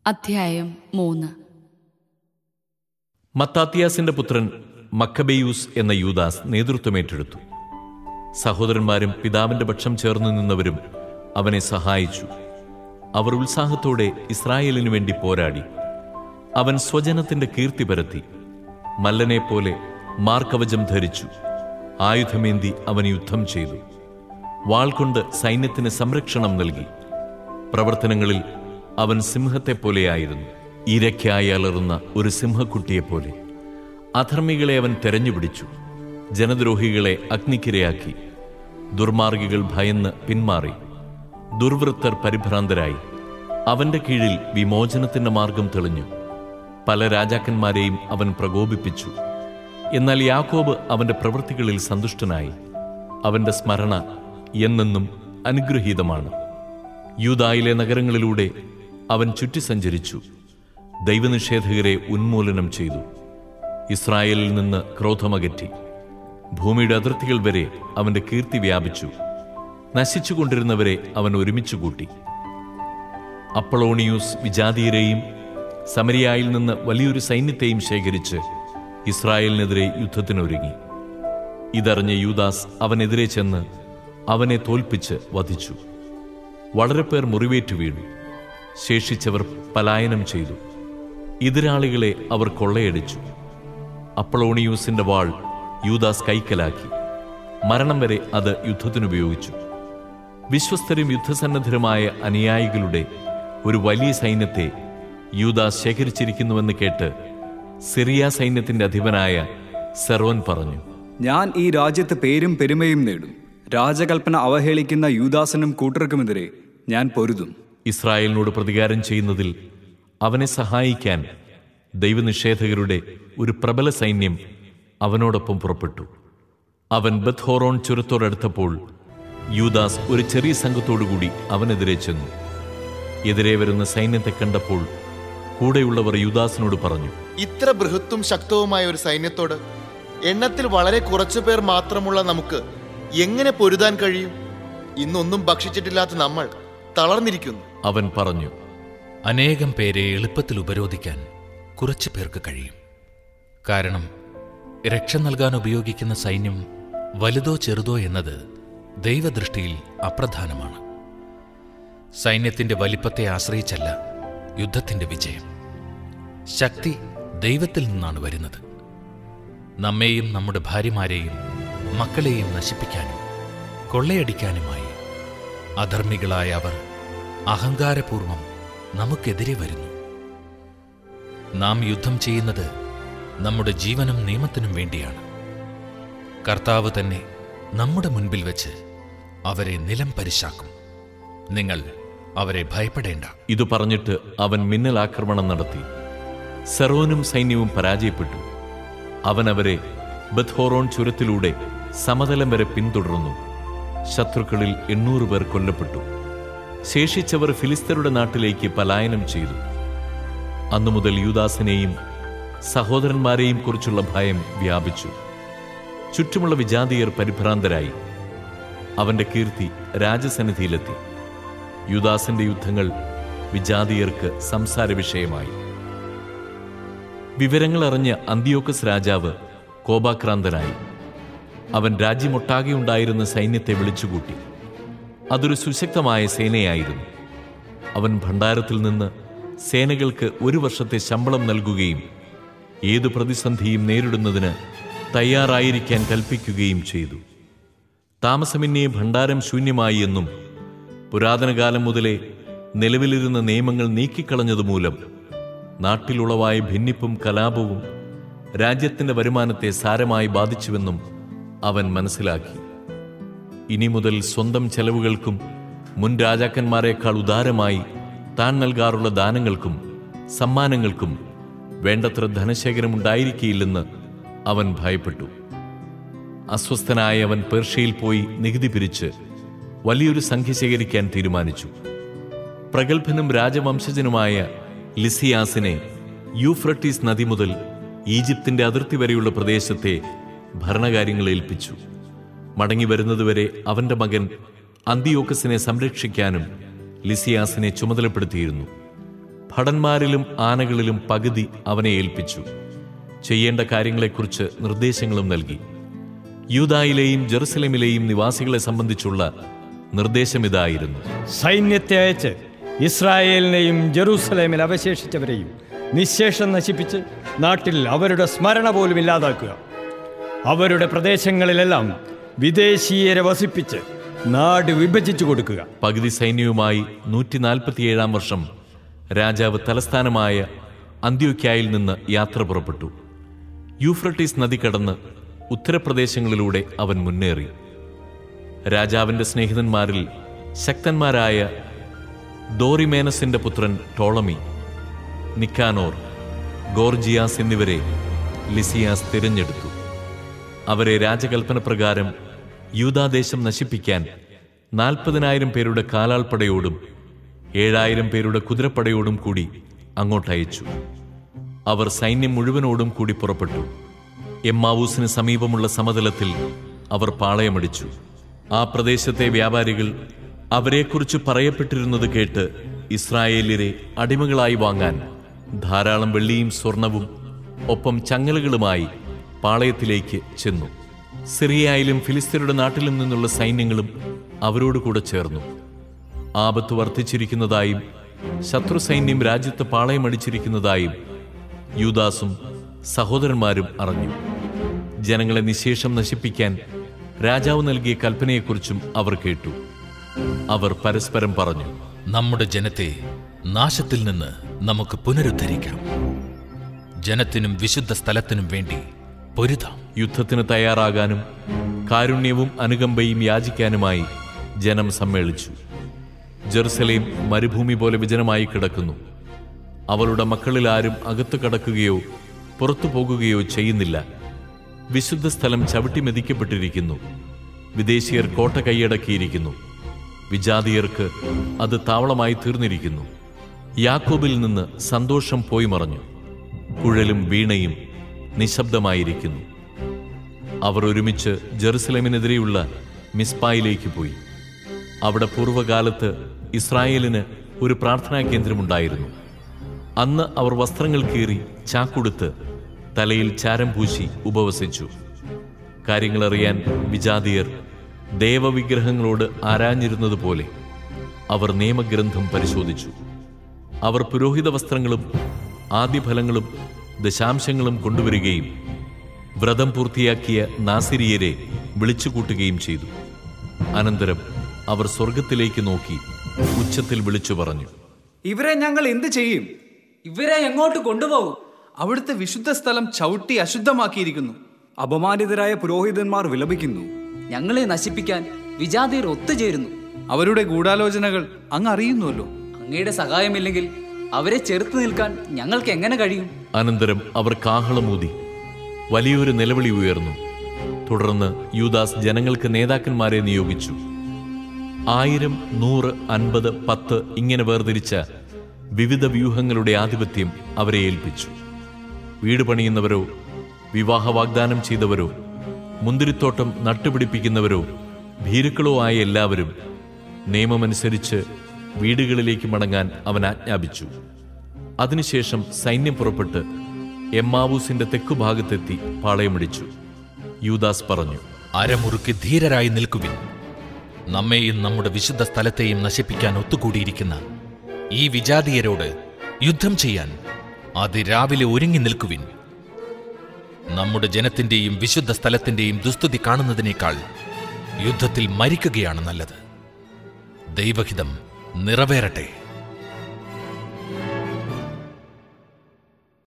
അധ്യായം മൂന്ന് മത്താത്തിയാസിന്റെ പുത്രൻ മക്കബെയൂസ് എന്ന യൂദാസ് നേതൃത്വമേറ്റെടുത്തു സഹോദരന്മാരും പിതാവിന്റെ പക്ഷം ചേർന്നു നിന്നവരും അവനെ സഹായിച്ചു അവർ ഉത്സാഹത്തോടെ ഇസ്രായേലിനു വേണ്ടി പോരാടി അവൻ സ്വജനത്തിന്റെ കീർത്തി പരത്തി മല്ലനെ പോലെ മാർക്കവചം ധരിച്ചു ആയുധമേന്തി അവൻ യുദ്ധം ചെയ്തു വാൾ കൊണ്ട് സൈന്യത്തിന് സംരക്ഷണം നൽകി പ്രവർത്തനങ്ങളിൽ അവൻ സിംഹത്തെപ്പോലെയായിരുന്നു ഇരയ്ക്കായി അലറുന്ന ഒരു സിംഹക്കുട്ടിയെപ്പോലെ അധർമ്മികളെ അവൻ തെരഞ്ഞുപിടിച്ചു ജനദ്രോഹികളെ അഗ്നിക്കിരയാക്കി ദുർമാർഗികൾ ഭയന്ന് പിന്മാറി ദുർവൃത്തർ പരിഭ്രാന്തരായി അവന്റെ കീഴിൽ വിമോചനത്തിന്റെ മാർഗം തെളിഞ്ഞു പല രാജാക്കന്മാരെയും അവൻ പ്രകോപിപ്പിച്ചു എന്നാൽ യാക്കോബ് അവന്റെ പ്രവൃത്തികളിൽ സന്തുഷ്ടനായി അവന്റെ സ്മരണ എന്നെന്നും അനുഗ്രഹീതമാണ് യൂദായിലെ നഗരങ്ങളിലൂടെ അവൻ ചുറ്റി സഞ്ചരിച്ചു ദൈവനിഷേധകരെ ഉന്മൂലനം ചെയ്തു ഇസ്രായേലിൽ നിന്ന് ക്രോധമകറ്റി ഭൂമിയുടെ അതിർത്തികൾ വരെ അവന്റെ കീർത്തി വ്യാപിച്ചു നശിച്ചുകൊണ്ടിരുന്നവരെ അവൻ ഒരുമിച്ച് കൂട്ടി അപ്പളോണിയൂസ് വിജാതീയരെയും സമരിയായിൽ നിന്ന് വലിയൊരു സൈന്യത്തെയും ശേഖരിച്ച് ഇസ്രായേലിനെതിരെ യുദ്ധത്തിനൊരുങ്ങി ഇതറിഞ്ഞ യൂദാസ് അവനെതിരെ ചെന്ന് അവനെ തോൽപ്പിച്ച് വധിച്ചു വളരെ പേർ മുറിവേറ്റു വീണു ശേഷിച്ചവർ പലായനം ചെയ്തു എതിരാളികളെ അവർ കൊള്ളയടിച്ചു അപ്പളോണിയൂസിന്റെ വാൾ യൂദാസ് കൈക്കലാക്കി മരണം വരെ അത് യുദ്ധത്തിനുപയോഗിച്ചു വിശ്വസ്തരും യുദ്ധസന്നദ്ധരുമായ അനുയായികളുടെ ഒരു വലിയ സൈന്യത്തെ യൂദാസ് ശേഖരിച്ചിരിക്കുന്നുവെന്ന് കേട്ട് സിറിയ സൈന്യത്തിന്റെ അധിപനായ സെറോൻ പറഞ്ഞു ഞാൻ ഈ രാജ്യത്ത് പേരും പെരുമയും നേടും രാജകൽപ്പന അവഹേളിക്കുന്ന യൂദാസനും കൂട്ടർക്കുമെതിരെ ഞാൻ പൊരുതും ഇസ്രായേലിനോട് പ്രതികാരം ചെയ്യുന്നതിൽ അവനെ സഹായിക്കാൻ ദൈവനിഷേധകരുടെ ഒരു പ്രബല സൈന്യം അവനോടൊപ്പം പുറപ്പെട്ടു അവൻ ബത്ഹോറോൺ ചുരത്തോടടുത്തപ്പോൾ യൂദാസ് ഒരു ചെറിയ സംഘത്തോടുകൂടി അവനെതിരെ ചെന്നു എതിരെ വരുന്ന സൈന്യത്തെ കണ്ടപ്പോൾ കൂടെയുള്ളവർ യൂദാസിനോട് പറഞ്ഞു ഇത്ര ബൃഹത്തും ശക്തവുമായ ഒരു സൈന്യത്തോട് എണ്ണത്തിൽ വളരെ കുറച്ചു പേർ മാത്രമുള്ള നമുക്ക് എങ്ങനെ പൊരുതാൻ കഴിയും ഇന്നൊന്നും ഭക്ഷിച്ചിട്ടില്ലാത്ത നമ്മൾ തളർന്നിരിക്കുന്നു അവൻ പറഞ്ഞു അനേകം പേരെ എളുപ്പത്തിൽ ഉപരോധിക്കാൻ കുറച്ചു പേർക്ക് കഴിയും കാരണം രക്ഷ നൽകാൻ ഉപയോഗിക്കുന്ന സൈന്യം വലുതോ ചെറുതോ എന്നത് ദൈവദൃഷ്ടിയിൽ അപ്രധാനമാണ് സൈന്യത്തിന്റെ വലിപ്പത്തെ ആശ്രയിച്ചല്ല യുദ്ധത്തിന്റെ വിജയം ശക്തി ദൈവത്തിൽ നിന്നാണ് വരുന്നത് നമ്മെയും നമ്മുടെ ഭാര്യമാരെയും മക്കളെയും നശിപ്പിക്കാനും കൊള്ളയടിക്കാനുമായി അധർമ്മികളായ അവർ അഹങ്കാരപൂർവം നമുക്കെതിരെ വരുന്നു നാം യുദ്ധം ചെയ്യുന്നത് നമ്മുടെ ജീവനും നിയമത്തിനും വേണ്ടിയാണ് കർത്താവ് തന്നെ നമ്മുടെ മുൻപിൽ വെച്ച് അവരെ നിലം പരിശാക്കും നിങ്ങൾ അവരെ ഭയപ്പെടേണ്ട ഇത് പറഞ്ഞിട്ട് അവൻ മിന്നലാക്രമണം നടത്തി സെറോനും സൈന്യവും പരാജയപ്പെട്ടു അവൻ അവരെ ബത്ഹോറോൺ ചുരത്തിലൂടെ സമതലം വരെ പിന്തുടർന്നു ശത്രുക്കളിൽ എണ്ണൂറ് പേർ കൊല്ലപ്പെട്ടു ശേഷിച്ചവർ ഫിലിസ്തരുടെ നാട്ടിലേക്ക് പലായനം ചെയ്തു അന്നു മുതൽ യൂദാസിനെയും സഹോദരന്മാരെയും കുറിച്ചുള്ള ഭയം വ്യാപിച്ചു ചുറ്റുമുള്ള വിജാതീയർ പരിഭ്രാന്തരായി അവന്റെ കീർത്തി രാജസന്നിധിയിലെത്തി യുദാസിന്റെ യുദ്ധങ്ങൾ വിജാതീയർക്ക് സംസാര വിഷയമായി വിവരങ്ങൾ അറിഞ്ഞ അന്തിയോക്കസ് രാജാവ് കോപാക്രാന്തനായി അവൻ രാജ്യമൊട്ടാകെ ഉണ്ടായിരുന്ന സൈന്യത്തെ വിളിച്ചുകൂട്ടി അതൊരു സുശക്തമായ സേനയായിരുന്നു അവൻ ഭണ്ഡാരത്തിൽ നിന്ന് സേനകൾക്ക് ഒരു വർഷത്തെ ശമ്പളം നൽകുകയും ഏതു പ്രതിസന്ധിയും നേരിടുന്നതിന് തയ്യാറായിരിക്കാൻ കൽപ്പിക്കുകയും ചെയ്തു താമസമിന്നെ ഭണ്ഡാരം ശൂന്യമായി എന്നും പുരാതനകാലം മുതലേ നിലവിലിരുന്ന നിയമങ്ങൾ നീക്കിക്കളഞ്ഞതുമൂലം നാട്ടിലുളവായ ഭിന്നിപ്പും കലാപവും രാജ്യത്തിന്റെ വരുമാനത്തെ സാരമായി ബാധിച്ചുവെന്നും അവൻ മനസ്സിലാക്കി ഇനി മുതൽ സ്വന്തം ചെലവുകൾക്കും മുൻ രാജാക്കന്മാരെക്കാൾ ഉദാരമായി താൻ നൽകാറുള്ള ദാനങ്ങൾക്കും സമ്മാനങ്ങൾക്കും വേണ്ടത്ര ധനശേഖരം ഉണ്ടായിരിക്കില്ലെന്ന് അവൻ ഭയപ്പെട്ടു അസ്വസ്ഥനായ അവൻ പേർഷ്യയിൽ പോയി നികുതി പിരിച്ച് വലിയൊരു സംഖ്യ ശേഖരിക്കാൻ തീരുമാനിച്ചു പ്രഗത്ഭനും രാജവംശജനുമായ ലിസിയാസിനെ യൂഫ്രട്ടീസ് നദി മുതൽ ഈജിപ്തിന്റെ അതിർത്തി വരെയുള്ള പ്രദേശത്തെ ഭരണകാര്യങ്ങൾ ഏൽപ്പിച്ചു മടങ്ങി വരുന്നതുവരെ അവന്റെ മകൻ അന്തിയോക്കസിനെ സംരക്ഷിക്കാനും ലിസിയാസിനെ ചുമതലപ്പെടുത്തിയിരുന്നു ഭടന്മാരിലും ആനകളിലും പകുതി അവനെ ഏൽപ്പിച്ചു ചെയ്യേണ്ട കാര്യങ്ങളെക്കുറിച്ച് നിർദ്ദേശങ്ങളും നൽകി യൂതായിലെയും ജെറുസലേമിലെയും നിവാസികളെ സംബന്ധിച്ചുള്ള നിർദ്ദേശമിതായിരുന്നു സൈന്യത്തെ അയച്ച് ഇസ്രായേലിനെയും ജെറൂസലേമിൽ അവശേഷിച്ചവരെയും നിശേഷം നശിപ്പിച്ച് നാട്ടിൽ അവരുടെ സ്മരണ പോലും ഇല്ലാതാക്കുക അവരുടെ പ്രദേശങ്ങളിലെല്ലാം വിദേശീയരെ വസിപ്പിച്ച് നാട് വിഭജിച്ചു കൊടുക്കുക പകുതി സൈന്യവുമായി നൂറ്റി നാൽപ്പത്തിയേഴാം വർഷം രാജാവ് തലസ്ഥാനമായ അന്ത്യോക്യായിൽ നിന്ന് യാത്ര പുറപ്പെട്ടു യൂഫ്രട്ടീസ് നദി കടന്ന് ഉത്തരപ്രദേശങ്ങളിലൂടെ അവൻ മുന്നേറി രാജാവിന്റെ സ്നേഹിതന്മാരിൽ ശക്തന്മാരായ ദോറിമേനസിന്റെ പുത്രൻ ടോളമി നിക്കാനോർ ഗോർജിയാസ് എന്നിവരെ ലിസിയാസ് തിരഞ്ഞെടുത്തു അവരെ രാജകൽപ്പന പ്രകാരം യൂതാദേശം നശിപ്പിക്കാൻ നാൽപ്പതിനായിരം പേരുടെ കാലാൾപ്പടയോടും ഏഴായിരം പേരുടെ കുതിരപ്പടയോടും കൂടി അങ്ങോട്ടയച്ചു അവർ സൈന്യം മുഴുവനോടും കൂടി പുറപ്പെട്ടു എമ്മാവൂസിന് സമീപമുള്ള സമതലത്തിൽ അവർ പാളയമടിച്ചു ആ പ്രദേശത്തെ വ്യാപാരികൾ അവരെക്കുറിച്ച് പറയപ്പെട്ടിരുന്നത് കേട്ട് ഇസ്രായേലിയരെ അടിമകളായി വാങ്ങാൻ ധാരാളം വെള്ളിയും സ്വർണവും ഒപ്പം ചങ്ങലകളുമായി പാളയത്തിലേക്ക് ചെന്നു സിറിയയിലും ഫിലിസ്തീനയുടെ നാട്ടിലും നിന്നുള്ള സൈന്യങ്ങളും അവരോട് കൂടെ ചേർന്നു ആപത്ത് വർദ്ധിച്ചിരിക്കുന്നതായും ശത്രു സൈന്യം രാജ്യത്ത് പാളയമടിച്ചിരിക്കുന്നതായും യൂദാസും സഹോദരന്മാരും അറിഞ്ഞു ജനങ്ങളെ നിശേഷം നശിപ്പിക്കാൻ രാജാവ് നൽകിയ കൽപ്പനയെക്കുറിച്ചും അവർ കേട്ടു അവർ പരസ്പരം പറഞ്ഞു നമ്മുടെ ജനത്തെ നാശത്തിൽ നിന്ന് നമുക്ക് പുനരുദ്ധരിക്കാം ജനത്തിനും വിശുദ്ധ സ്ഥലത്തിനും വേണ്ടി പൊരുതാം യുദ്ധത്തിന് തയ്യാറാകാനും കാരുണ്യവും അനുകമ്പയും യാചിക്കാനുമായി ജനം സമ്മേളിച്ചു ജെറുസലേം മരുഭൂമി പോലെ വിജനമായി കിടക്കുന്നു അവളുടെ മക്കളിൽ ആരും അകത്തു കടക്കുകയോ പുറത്തു പോകുകയോ ചെയ്യുന്നില്ല വിശുദ്ധ സ്ഥലം ചവിട്ടി മെതിക്കപ്പെട്ടിരിക്കുന്നു വിദേശീയർ കോട്ട കൈയടക്കിയിരിക്കുന്നു വിജാതീയർക്ക് അത് താവളമായി തീർന്നിരിക്കുന്നു യാക്കോബിൽ നിന്ന് സന്തോഷം പോയി മറഞ്ഞു കുഴലും വീണയും നിശബ്ദമായിരിക്കുന്നു അവർ ഒരുമിച്ച് ജെറുസലേമിനെതിരെയുള്ള മിസ്പായിലേക്ക് പോയി അവിടെ പൂർവ്വകാലത്ത് ഇസ്രായേലിന് ഒരു പ്രാർത്ഥനാ കേന്ദ്രമുണ്ടായിരുന്നു അന്ന് അവർ വസ്ത്രങ്ങൾ കീറി ചാക്കുടുത്ത് തലയിൽ ചാരം പൂശി ഉപവസിച്ചു കാര്യങ്ങളറിയാൻ വിജാതിയർ ദേവവിഗ്രഹങ്ങളോട് ആരാഞ്ഞിരുന്നതുപോലെ അവർ നിയമഗ്രന്ഥം പരിശോധിച്ചു അവർ പുരോഹിത വസ്ത്രങ്ങളും ആദ്യഫലങ്ങളും ദശാംശങ്ങളും കൊണ്ടുവരികയും വ്രതം പൂർത്തിയാക്കിയ നാസിരിയരെ വിളിച്ചുകൂട്ടുകയും ചെയ്തു അനന്തരം അവർ സ്വർഗത്തിലേക്ക് നോക്കി ഉച്ചത്തിൽ വിളിച്ചു പറഞ്ഞു ഇവരെ ഞങ്ങൾ എന്ത് ചെയ്യും ഇവരെ എങ്ങോട്ട് കൊണ്ടുപോകും അവിടുത്തെ വിശുദ്ധ സ്ഥലം ചവിട്ടി അശുദ്ധമാക്കിയിരിക്കുന്നു അപമാനിതരായ പുരോഹിതന്മാർ വിലപിക്കുന്നു ഞങ്ങളെ നശിപ്പിക്കാൻ വിജാതിയർ ഒത്തുചേരുന്നു അവരുടെ ഗൂഢാലോചനകൾ അങ്ങ് അറിയുന്നുവല്ലോ അങ്ങയുടെ സഹായമില്ലെങ്കിൽ അവരെ ചെറുത്തു നിൽക്കാൻ ഞങ്ങൾക്ക് എങ്ങനെ കഴിയും അനന്തരം അവർ കാഹളമൂതി വലിയൊരു നിലവിളി ഉയർന്നു തുടർന്ന് യൂദാസ് ജനങ്ങൾക്ക് നേതാക്കന്മാരെ നിയോഗിച്ചു ആയിരം നൂറ് അൻപത് പത്ത് ഇങ്ങനെ വേർതിരിച്ച വിവിധ വ്യൂഹങ്ങളുടെ ആധിപത്യം അവരെ ഏൽപ്പിച്ചു വീട് പണിയുന്നവരോ വിവാഹ വാഗ്ദാനം ചെയ്തവരോ മുന്തിരിത്തോട്ടം നട്ടുപിടിപ്പിക്കുന്നവരോ ഭീരുക്കളോ ആയ എല്ലാവരും നിയമമനുസരിച്ച് വീടുകളിലേക്ക് മടങ്ങാൻ അവൻ ആജ്ഞാപിച്ചു അതിനുശേഷം സൈന്യം പുറപ്പെട്ട് എമ്മാവൂസിന്റെ തെക്കുഭാഗത്തെത്തി പാളയമടിച്ചു യൂദാസ് പറഞ്ഞു അരമുറുക്കി ധീരരായി നിൽക്കുവിൻ നമ്മെയും നമ്മുടെ വിശുദ്ധ സ്ഥലത്തെയും നശിപ്പിക്കാൻ ഒത്തുകൂടിയിരിക്കുന്ന ഈ വിജാതീയരോട് യുദ്ധം ചെയ്യാൻ അതിരാവിലെ ഒരുങ്ങി നിൽക്കുവിൻ നമ്മുടെ ജനത്തിന്റെയും വിശുദ്ധ സ്ഥലത്തിന്റെയും ദുസ്തുതി കാണുന്നതിനേക്കാൾ യുദ്ധത്തിൽ മരിക്കുകയാണ് നല്ലത് ദൈവഹിതം നിറവേറട്ടെ